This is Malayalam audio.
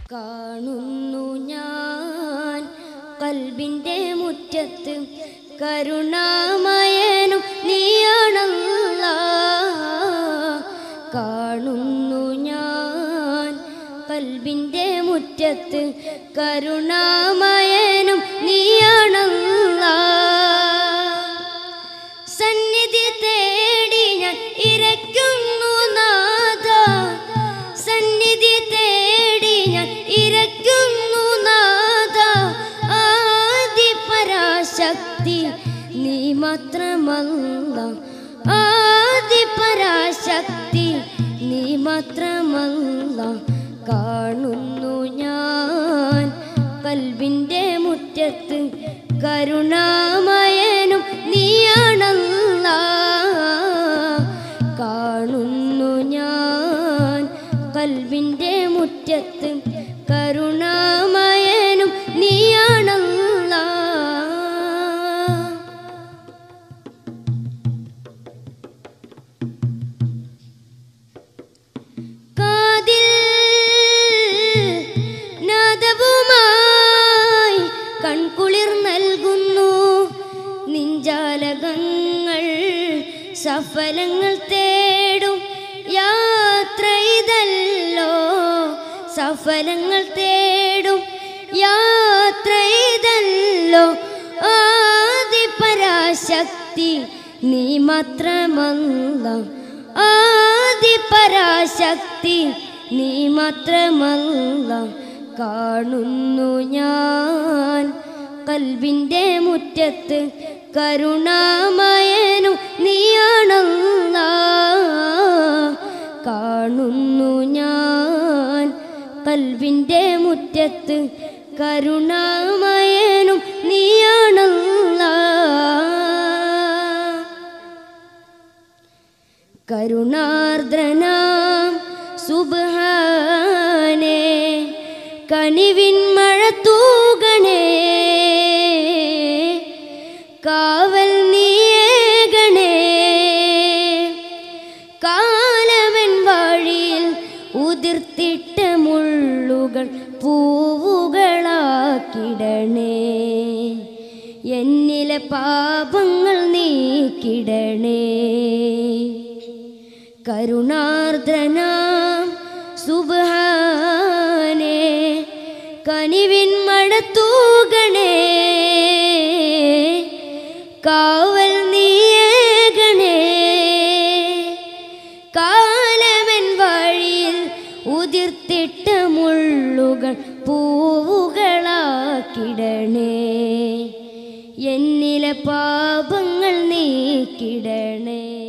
കാണുന്നു ഞാൻ കൽബിൻ്റെ മുറ്റത്ത് കരുണാമയനും നീയാണല്ല കാണുന്നു ഞാൻ കൽബിൻ്റെ മുറ്റത്ത് കരുണാമയനും നീയാണല്ല സന്നിധി തേടി ഞാൻ ഇരയ്ക്കുന്നു നാഥ സന്നിധി തേടി ഞാൻ ഇരയ്ക്കുന്നു നാഥ ആദി പരാശക്തി നീ മാത്രമല്ല ആദി പരാശക്തി നീ മാത്രമല്ല കാണുന്നു ഞാൻ കൽബിൻ്റെ മുറ്റത്ത് കരുണാമയനും നീയാണല്ല കാണുന്നു ഞാൻ കൽബിൻ്റെ മുറ്റത്ത് കരുണാമയനും നീയാണല്ല കാതിൽ നാദവുമായി കൺകുളിർ നൽകുന്നു നിഞ്ചാലകങ്ങൾ സഫലങ്ങൾ തേടും യാത്ര ഇതല്ലോ സഫലങ്ങൾ തേടും യാത്ര ഇതല്ലോ ആദി പരാശക്തി നീ മാത്രമല്ല ആദി പരാശക്തി നീ മാത്രമല്ല കാണുന്നു ഞാൻ കൽബിൻ്റെ മുറ്റത്ത് കരുണാമയനും നീയാണല്ല കാണുന്നു ഞാൻ കൽബിൻ്റെ മുറ്റത്ത് കരുണാമയനും നീയാണല്ല കരുണാർദ്രനാം സുബാനേ കനിവിൻ മഴ തൂകണേ കാവൽ നീയേകണേ കാലവൻ വഴിയിൽ ഉതിർത്തിട്ട മുള്ളുകൾ പൂവുകളാക്കിടണേ എന്നിലെ പാപങ്ങൾ നീക്കിടണേ കരുണാർദ്രനാം സുബാനേ കനിവിൻ മഴ തൂകണേ കാവൽ നീയേകണേ കാലവൻ വഴിയിൽ ഉതിർത്തിട്ട മുള്ളുകൾ പൂവുകളാക്കിടണേ എന്നിലെ പാപങ്ങൾ നീക്കിടണേ